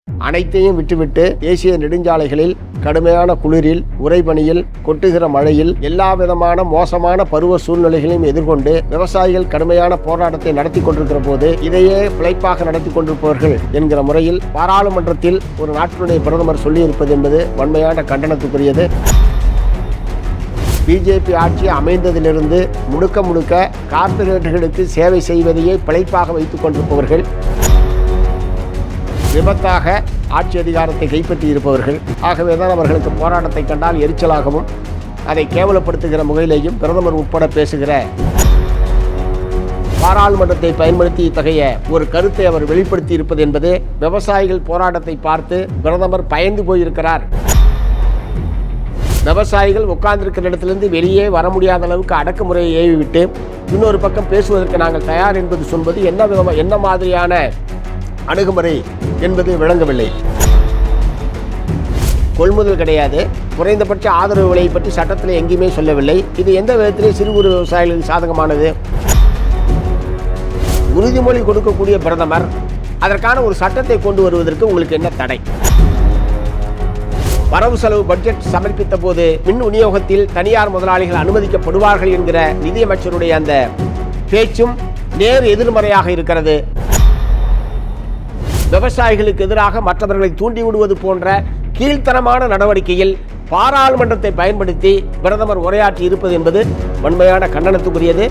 அனைத்தையும் விட்டுவிட்டு தேசிய நெடுஞ்சாலைகளில் கடுமையான குளிரில் உறைபனியில் கொட்டுகிற மழையில் எல்லா விதமான மோசமான பருவ சூழ்நிலைகளையும் எதிர்கொண்டு விவசாயிகள் கடுமையான போராட்டத்தை நடத்தி கொண்டிருக்கிற போது இதையே பிழைப்பாக நடத்தி கொண்டிருப்பவர்கள் என்கிற முறையில் பாராளுமன்றத்தில் ஒரு நாட்டினுடைய பிரதமர் சொல்லியிருப்பது என்பது வன்மையான கண்டனத்துக்குரியது பிஜேபி ஆட்சி அமைந்ததிலிருந்து முழுக்க முழுக்க கார்ப்பரேட்டுகளுக்கு சேவை செய்வதையே பிழைப்பாக வைத்துக் கொண்டிருப்பவர்கள் விபத்தாக ஆட்சி அதிகாரத்தை கைப்பற்றி இருப்பவர்கள் ஆகவே தான் அவர்களுக்கு போராட்டத்தை கண்டால் எரிச்சலாகவும் அதை கேவலப்படுத்துகிற முகையிலேயும் பிரதமர் உட்பட பேசுகிற பாராளுமன்றத்தை பயன்படுத்தி இத்தகைய ஒரு கருத்தை அவர் வெளிப்படுத்தி இருப்பது என்பது விவசாயிகள் போராட்டத்தை பார்த்து பிரதமர் பயந்து போயிருக்கிறார் விவசாயிகள் உட்கார்ந்திருக்கிற இடத்திலிருந்து வெளியே வர முடியாத அளவுக்கு அடக்குமுறையை ஏவி விட்டு இன்னொரு பக்கம் பேசுவதற்கு நாங்கள் தயார் என்பது சொல்வது என்ன விதமா என்ன மாதிரியான அணுகுமுறை என்பது விளங்கவில்லை கொள்முதல் கிடையாது குறைந்தபட்ச ஆதரவு விலையை பற்றி சட்டத்தில் எங்கேயுமே சொல்லவில்லை இது எந்த விதத்திலே சிறு குறு விவசாயிகளுக்கு சாதகமானது உறுதிமொழி கொடுக்கக்கூடிய பிரதமர் அதற்கான ஒரு சட்டத்தை கொண்டு வருவதற்கு உங்களுக்கு என்ன தடை வரவு செலவு பட்ஜெட் சமர்ப்பித்த போது மின் விநியோகத்தில் தனியார் முதலாளிகள் அனுமதிக்கப்படுவார்கள் என்கிற நிதியமைச்சருடைய அந்த பேச்சும் நேர் எதிர்மறையாக இருக்கிறது விவசாயிகளுக்கு எதிராக மற்றவர்களை தூண்டி விடுவது போன்ற கீழ்த்தரமான நடவடிக்கையில் பாராளுமன்றத்தை பயன்படுத்தி பிரதமர் உரையாற்றி இருப்பது என்பது வன்மையான கண்டனத்துக்குரியது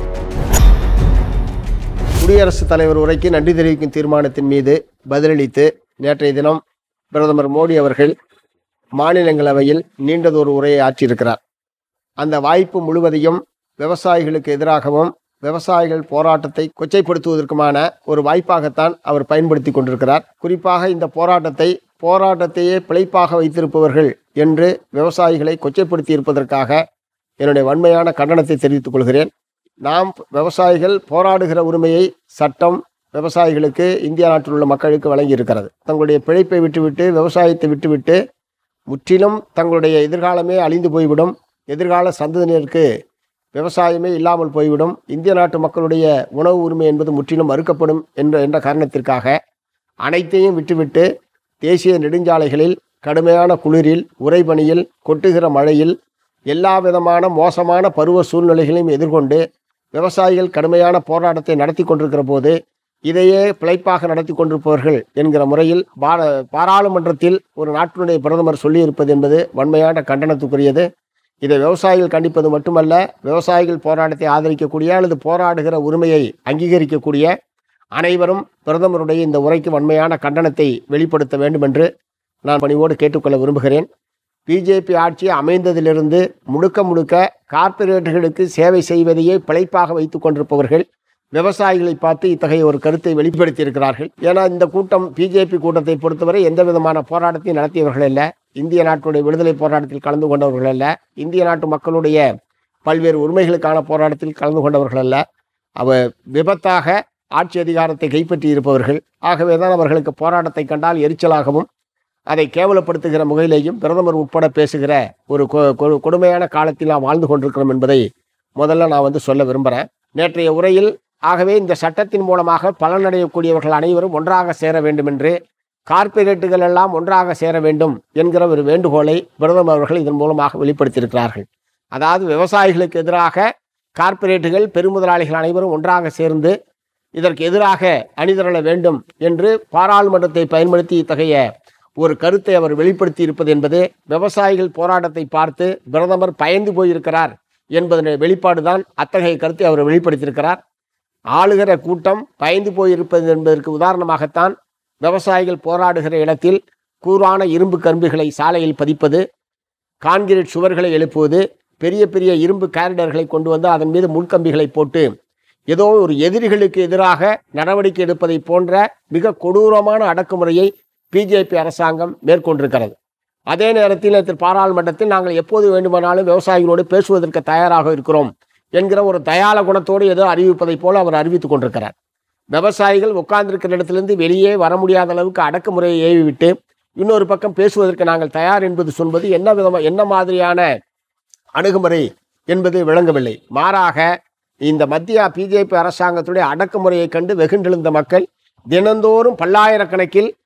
குடியரசுத் தலைவர் உரைக்கு நன்றி தெரிவிக்கும் தீர்மானத்தின் மீது பதிலளித்து நேற்றைய தினம் பிரதமர் மோடி அவர்கள் மாநிலங்களவையில் நீண்டதொரு உரையை ஆற்றியிருக்கிறார் அந்த வாய்ப்பு முழுவதையும் விவசாயிகளுக்கு எதிராகவும் விவசாயிகள் போராட்டத்தை கொச்சைப்படுத்துவதற்குமான ஒரு வாய்ப்பாகத்தான் அவர் பயன்படுத்தி கொண்டிருக்கிறார் குறிப்பாக இந்த போராட்டத்தை போராட்டத்தையே பிழைப்பாக வைத்திருப்பவர்கள் என்று விவசாயிகளை கொச்சைப்படுத்தி இருப்பதற்காக என்னுடைய வன்மையான கண்டனத்தை தெரிவித்துக் கொள்கிறேன் நாம் விவசாயிகள் போராடுகிற உரிமையை சட்டம் விவசாயிகளுக்கு இந்திய நாட்டில் உள்ள மக்களுக்கு வழங்கி இருக்கிறது தங்களுடைய பிழைப்பை விட்டுவிட்டு விவசாயத்தை விட்டுவிட்டு முற்றிலும் தங்களுடைய எதிர்காலமே அழிந்து போய்விடும் எதிர்கால சந்ததியினருக்கு விவசாயமே இல்லாமல் போய்விடும் இந்திய நாட்டு மக்களுடைய உணவு உரிமை என்பது முற்றிலும் மறுக்கப்படும் என்ற என்ற காரணத்திற்காக அனைத்தையும் விட்டுவிட்டு தேசிய நெடுஞ்சாலைகளில் கடுமையான குளிரில் உறைபனியில் கொட்டுகிற மழையில் எல்லா விதமான மோசமான பருவ சூழ்நிலைகளையும் எதிர்கொண்டு விவசாயிகள் கடுமையான போராட்டத்தை நடத்தி கொண்டிருக்கிற போது இதையே பிழைப்பாக நடத்தி கொண்டிருப்பவர்கள் என்கிற முறையில் பார பாராளுமன்றத்தில் ஒரு நாட்டினுடைய பிரதமர் சொல்லியிருப்பது என்பது வன்மையான கண்டனத்துக்குரியது இதை விவசாயிகள் கண்டிப்பது மட்டுமல்ல விவசாயிகள் போராட்டத்தை ஆதரிக்கக்கூடிய அல்லது போராடுகிற உரிமையை அங்கீகரிக்கக்கூடிய அனைவரும் பிரதமருடைய இந்த உரைக்கு வன்மையான கண்டனத்தை வெளிப்படுத்த வேண்டும் என்று நான் பணிவோடு கேட்டுக்கொள்ள விரும்புகிறேன் பிஜேபி ஆட்சி அமைந்ததிலிருந்து முழுக்க முழுக்க கார்ப்பரேட்டுகளுக்கு சேவை செய்வதையே பிழைப்பாக வைத்துக் கொண்டிருப்பவர்கள் விவசாயிகளை பார்த்து இத்தகைய ஒரு கருத்தை வெளிப்படுத்தி இருக்கிறார்கள் ஏன்னா இந்த கூட்டம் பிஜேபி கூட்டத்தை பொறுத்தவரை எந்த விதமான போராட்டத்தையும் நடத்தியவர்கள் அல்ல இந்திய நாட்டுடைய விடுதலை போராட்டத்தில் கலந்து கொண்டவர்கள் அல்ல இந்திய நாட்டு மக்களுடைய பல்வேறு உரிமைகளுக்கான போராட்டத்தில் கலந்து கொண்டவர்கள் அல்ல அவ விபத்தாக ஆட்சி அதிகாரத்தை கைப்பற்றி இருப்பவர்கள் ஆகவே தான் அவர்களுக்கு போராட்டத்தை கண்டால் எரிச்சலாகவும் அதை கேவலப்படுத்துகிற முகையிலேயும் பிரதமர் உட்பட பேசுகிற ஒரு கொ- கொ- கொடுமையான காலத்தில் நாம் வாழ்ந்து கொண்டிருக்கிறோம் என்பதை முதல்ல நான் வந்து சொல்ல விரும்புகிறேன் நேற்றைய உரையில் ஆகவே இந்த சட்டத்தின் மூலமாக பலனடையக்கூடியவர்கள் அனைவரும் ஒன்றாக சேர வேண்டும் என்று கார்ப்பரேட்டுகள் எல்லாம் ஒன்றாக சேர வேண்டும் என்கிற ஒரு வேண்டுகோளை பிரதமர் அவர்கள் இதன் மூலமாக வெளிப்படுத்தியிருக்கிறார்கள் அதாவது விவசாயிகளுக்கு எதிராக கார்ப்பரேட்டுகள் பெருமுதலாளிகள் அனைவரும் ஒன்றாக சேர்ந்து இதற்கு எதிராக அணிதிரள வேண்டும் என்று பாராளுமன்றத்தை பயன்படுத்தி இத்தகைய ஒரு கருத்தை அவர் வெளிப்படுத்தி இருப்பது என்பது விவசாயிகள் போராட்டத்தை பார்த்து பிரதமர் பயந்து போயிருக்கிறார் என்பதன் வெளிப்பாடுதான் அத்தகைய கருத்தை அவர் வெளிப்படுத்தியிருக்கிறார் ஆளுகிற கூட்டம் பயந்து போயிருப்பது என்பதற்கு உதாரணமாகத்தான் விவசாயிகள் போராடுகிற இடத்தில் கூரான இரும்பு கரும்புகளை சாலையில் பதிப்பது கான்கிரீட் சுவர்களை எழுப்புவது பெரிய பெரிய இரும்பு கேரிடர்களை கொண்டு வந்து அதன் மீது முன்கம்பிகளை போட்டு ஏதோ ஒரு எதிரிகளுக்கு எதிராக நடவடிக்கை எடுப்பதை போன்ற மிக கொடூரமான அடக்குமுறையை பிஜேபி அரசாங்கம் மேற்கொண்டிருக்கிறது அதே நேரத்தில் நேற்று பாராளுமன்றத்தில் நாங்கள் எப்போது வேண்டுமானாலும் விவசாயிகளோடு பேசுவதற்கு தயாராக இருக்கிறோம் என்கிற ஒரு தயால குணத்தோடு ஏதோ அறிவிப்பதைப் போல அவர் அறிவித்துக் கொண்டிருக்கிறார் விவசாயிகள் உட்கார்ந்திருக்கிற இடத்திலிருந்து வெளியே வர முடியாத அளவுக்கு அடக்குமுறையை ஏவி விட்டு இன்னொரு பக்கம் பேசுவதற்கு நாங்கள் தயார் என்பது சொல்வது என்ன விதமா என்ன மாதிரியான அணுகுமுறை என்பது விளங்கவில்லை மாறாக இந்த மத்திய பிஜேபி அரசாங்கத்துடைய அடக்குமுறையை கண்டு வெகுண்டெழுந்த மக்கள் தினந்தோறும் பல்லாயிரக்கணக்கில்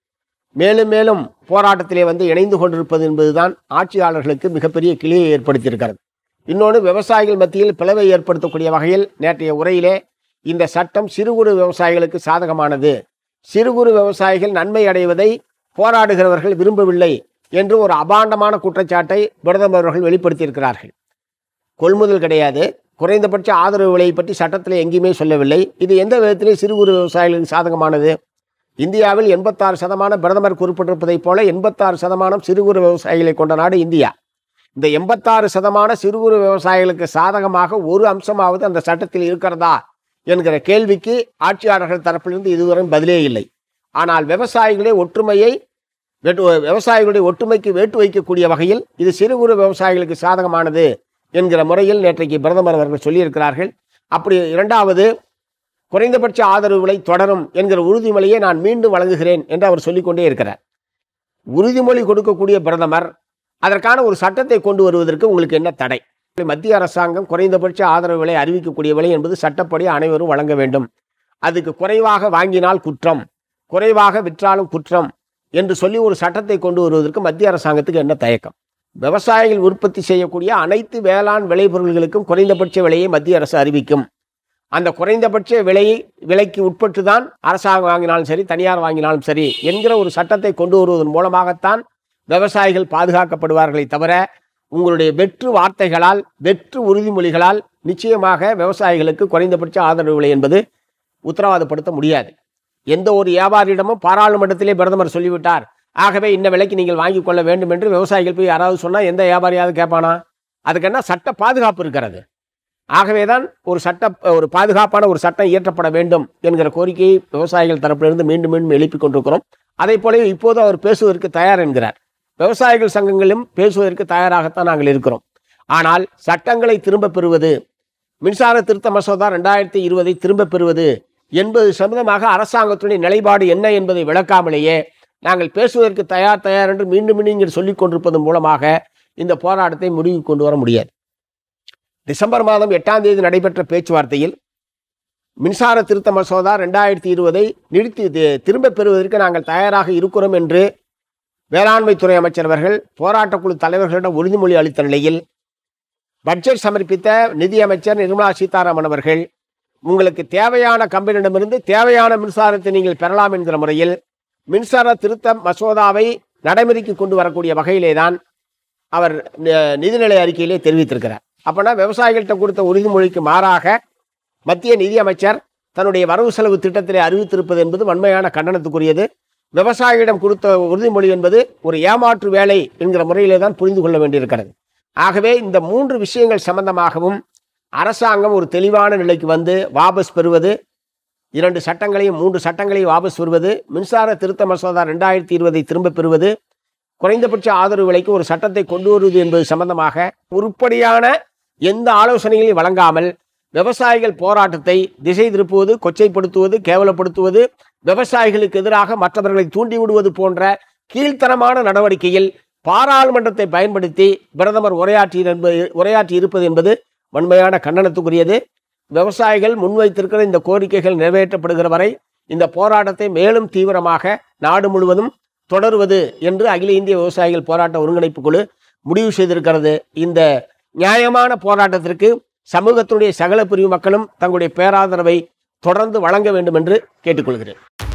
மேலும் மேலும் போராட்டத்திலே வந்து இணைந்து கொண்டிருப்பது என்பதுதான் ஆட்சியாளர்களுக்கு மிகப்பெரிய கிளியை ஏற்படுத்தியிருக்கிறது இன்னொன்று விவசாயிகள் மத்தியில் பிளவை ஏற்படுத்தக்கூடிய வகையில் நேற்றைய உரையிலே இந்த சட்டம் சிறு குறு விவசாயிகளுக்கு சாதகமானது சிறு குறு விவசாயிகள் நன்மை அடைவதை போராடுகிறவர்கள் விரும்பவில்லை என்று ஒரு அபாண்டமான குற்றச்சாட்டை பிரதமர் அவர்கள் வெளிப்படுத்தியிருக்கிறார்கள் கொள்முதல் கிடையாது குறைந்தபட்ச ஆதரவு விலையை பற்றி சட்டத்தில் எங்கேயுமே சொல்லவில்லை இது எந்த விதத்திலே சிறு குறு விவசாயிகளுக்கு சாதகமானது இந்தியாவில் எண்பத்தாறு சதமான பிரதமர் குறிப்பிட்டிருப்பதைப் போல எண்பத்தாறு சதமானம் சிறு குறு விவசாயிகளை கொண்ட நாடு இந்தியா இந்த எண்பத்தாறு சதமான சிறு குறு விவசாயிகளுக்கு சாதகமாக ஒரு அம்சமாவது அந்த சட்டத்தில் இருக்கிறதா என்கிற கேள்விக்கு ஆட்சியாளர்கள் தரப்பிலிருந்து இதுவரை பதிலே இல்லை ஆனால் விவசாயிகளுடைய ஒற்றுமையை வெட்டு விவசாயிகளுடைய ஒற்றுமைக்கு வேட்டு வைக்கக்கூடிய வகையில் இது சிறு குறு விவசாயிகளுக்கு சாதகமானது என்கிற முறையில் நேற்றைக்கு பிரதமர் அவர்கள் சொல்லியிருக்கிறார்கள் அப்படி இரண்டாவது குறைந்தபட்ச ஆதரவு விலை தொடரும் என்கிற உறுதிமொழியை நான் மீண்டும் வழங்குகிறேன் என்று அவர் சொல்லிக்கொண்டே இருக்கிறார் உறுதிமொழி கொடுக்கக்கூடிய பிரதமர் அதற்கான ஒரு சட்டத்தை கொண்டு வருவதற்கு உங்களுக்கு என்ன தடை மத்திய அரசாங்கம் குறைந்தபட்ச ஆதரவு விலை அறிவிக்கக்கூடிய விலை என்பது சட்டப்படி அனைவரும் வழங்க வேண்டும் அதுக்கு குறைவாக வாங்கினால் குற்றம் குறைவாக விற்றாலும் குற்றம் என்று சொல்லி ஒரு சட்டத்தை கொண்டு வருவதற்கு மத்திய அரசாங்கத்துக்கு என்ன தயக்கம் விவசாயிகள் உற்பத்தி செய்யக்கூடிய அனைத்து வேளாண் விளைபொருள்களுக்கும் குறைந்தபட்ச விலையை மத்திய அரசு அறிவிக்கும் அந்த குறைந்தபட்ச விலையை விலைக்கு உட்பட்டு தான் அரசாங்கம் வாங்கினாலும் சரி தனியார் வாங்கினாலும் சரி என்கிற ஒரு சட்டத்தை கொண்டு வருவதன் மூலமாகத்தான் விவசாயிகள் பாதுகாக்கப்படுவார்களே தவிர உங்களுடைய வெற்று வார்த்தைகளால் வெற்று உறுதிமொழிகளால் நிச்சயமாக விவசாயிகளுக்கு குறைந்தபட்ச ஆதரவு விலை என்பது உத்தரவாதப்படுத்த முடியாது எந்த ஒரு வியாபாரியிடமும் பாராளுமன்றத்திலே பிரதமர் சொல்லிவிட்டார் ஆகவே இந்த விலைக்கு நீங்கள் வாங்கிக் கொள்ள வேண்டும் என்று விவசாயிகள் போய் யாராவது சொன்னால் எந்த வியாபாரியாவது கேட்பானா அதுக்கு என்ன சட்ட பாதுகாப்பு இருக்கிறது ஆகவே தான் ஒரு சட்ட ஒரு பாதுகாப்பான ஒரு சட்டம் இயற்றப்பட வேண்டும் என்கிற கோரிக்கையை விவசாயிகள் தரப்பிலிருந்து மீண்டும் மீண்டும் எழுப்பிக் கொண்டிருக்கிறோம் அதே போலவே இப்போது அவர் பேசுவதற்கு தயார் என்கிறார் விவசாயிகள் சங்கங்களும் பேசுவதற்கு தயாராகத்தான் நாங்கள் இருக்கிறோம் ஆனால் சட்டங்களை திரும்ப பெறுவது மின்சார திருத்த மசோதா ரெண்டாயிரத்தி இருபதை திரும்ப பெறுவது என்பது சம்பந்தமாக அரசாங்கத்துடைய நிலைப்பாடு என்ன என்பதை விளக்காமலேயே நாங்கள் பேசுவதற்கு தயார் தயார் என்று மீண்டும் மீண்டும் இங்கே சொல்லிக் கொண்டிருப்பதன் மூலமாக இந்த போராட்டத்தை முடிவுக்கு கொண்டு வர முடியாது டிசம்பர் மாதம் எட்டாம் தேதி நடைபெற்ற பேச்சுவார்த்தையில் மின்சார திருத்த மசோதா ரெண்டாயிரத்தி இருபதை நிறுத்தி தி- திரும்பப் பெறுவதற்கு நாங்கள் தயாராக இருக்கிறோம் என்று வேளாண்மைத்துறை அமைச்சர் அவர்கள் போராட்டக்குழு தலைவர்களிடம் உறுதிமொழி அளித்த நிலையில் பட்ஜெட் சமர்ப்பித்த நிதியமைச்சர் நிர்மலா சீதாராமன் அவர்கள் உங்களுக்கு தேவையான கம்பெனியிடமிருந்து தேவையான மின்சாரத்தை நீங்கள் பெறலாம் என்கிற முறையில் மின்சார திருத்த மசோதாவை நடைமுறைக்கு கொண்டு வரக்கூடிய வகையிலே தான் அவர் நி- நிதிநிலை அறிக்கையிலே தெரிவித்திருக்கிறார் அப்போனா விவசாயிகள்கிட்ட கொடுத்த உறுதிமொழிக்கு மாறாக மத்திய நிதியமைச்சர் தன்னுடைய வரவு செலவு திட்டத்திலே அறிவித்திருப்பது என்பது வன்மையான கண்டனத்துக்குரியது விவசாயிகளிடம் கொடுத்த உறுதிமொழி என்பது ஒரு ஏமாற்று வேலை என்கிற முறையிலே தான் புரிந்து கொள்ள வேண்டியிருக்கிறது ஆகவே இந்த மூன்று விஷயங்கள் சம்பந்தமாகவும் அரசாங்கம் ஒரு தெளிவான நிலைக்கு வந்து வாபஸ் பெறுவது இரண்டு சட்டங்களையும் மூன்று சட்டங்களையும் வாபஸ் பெறுவது மின்சார திருத்த மசோதா ரெண்டாயிரத்தி இருபதை திரும்பப் பெறுவது குறைந்தபட்ச ஆதரவு விலைக்கு ஒரு சட்டத்தை கொண்டு வருவது என்பது சம்பந்தமாக உருப்படியான எந்த ஆலோசனைகளையும் வழங்காமல் விவசாயிகள் போராட்டத்தை திசை திருப்புவது கொச்சைப்படுத்துவது கேவலப்படுத்துவது விவசாயிகளுக்கு எதிராக மற்றவர்களை தூண்டிவிடுவது போன்ற கீழ்த்தரமான நடவடிக்கையில் பாராளுமன்றத்தை பயன்படுத்தி பிரதமர் உரையாற்றி என்பது உரையாற்றி இருப்பது என்பது வன்மையான கண்டனத்துக்குரியது விவசாயிகள் முன்வைத்திருக்கிற இந்த கோரிக்கைகள் நிறைவேற்றப்படுகிற வரை இந்த போராட்டத்தை மேலும் தீவிரமாக நாடு முழுவதும் தொடருவது என்று அகில இந்திய விவசாயிகள் போராட்ட ஒருங்கிணைப்பு குழு முடிவு செய்திருக்கிறது இந்த நியாயமான போராட்டத்திற்கு சமூகத்துடைய சகல பிரிவு மக்களும் தங்களுடைய பேராதரவை தொடர்ந்து வழங்க வேண்டும் என்று கேட்டுக்கொள்கிறேன்